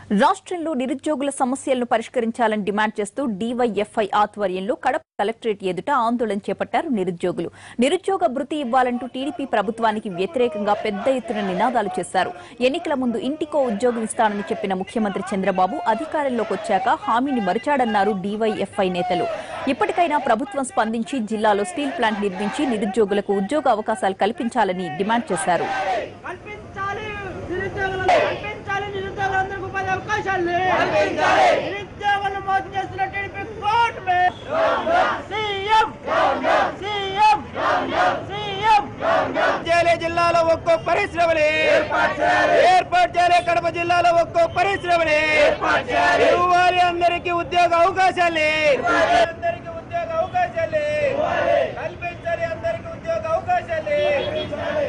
రాష్ట్రంలో నిరుద్యోగుల సమస్యలను పరిష్కరించాలని డిమాండ్ చేస్తూ డీవైఎఫ్ఐ ఆధ్వర్యంలో కడప కలెక్టరేట్ ఎదుట ఆందోళన చేపట్టారు నిరుద్యోగులు నిరుద్యోగ భృతి ఇవ్వాలంటూ టీడీపీ ప్రభుత్వానికి వ్యతిరేకంగా పెద్ద ఎత్తున నినాదాలు చేశారు ఎన్నికల ముందు ఇంటికో ఉద్యోగం ఇస్తానని చెప్పిన ముఖ్యమంత్రి చంద్రబాబు అధికారంలోకి వచ్చాక హామీని మరిచాడన్నారు డీవైఎఫ్ఐ నేతలు ఇప్పటికైనా ప్రభుత్వం స్పందించి జిల్లాలో స్టీల్ ప్లాంట్ నిర్మించి నిరుద్యోగులకు ఉద్యోగ అవకాశాలు కల్పించాలని డిమాండ్ చేశారు కల్పించాలి నిరుద్యోగులను కల్పించాలి నిరుద్యోగులందరికీ ఉపాధి అవకాశాలు నిరుద్యోగులను మోసం చేస్తున్న TDP court CM CM CM చేయాలి జిల్లాలో ఒక్కో పరిశ్రమని ఏర్పాటు చేయాలి కడప జిల్లాలో ఒక్కో పరిశ్రమని ఇవ్వాలి అందరికీ ఉద్యోగ అవకాశాలు అందరికీ ఉద్యోగ అవకాశాలు కల్పించాలి అందరికీ ఉద్యోగ అవకాశాలు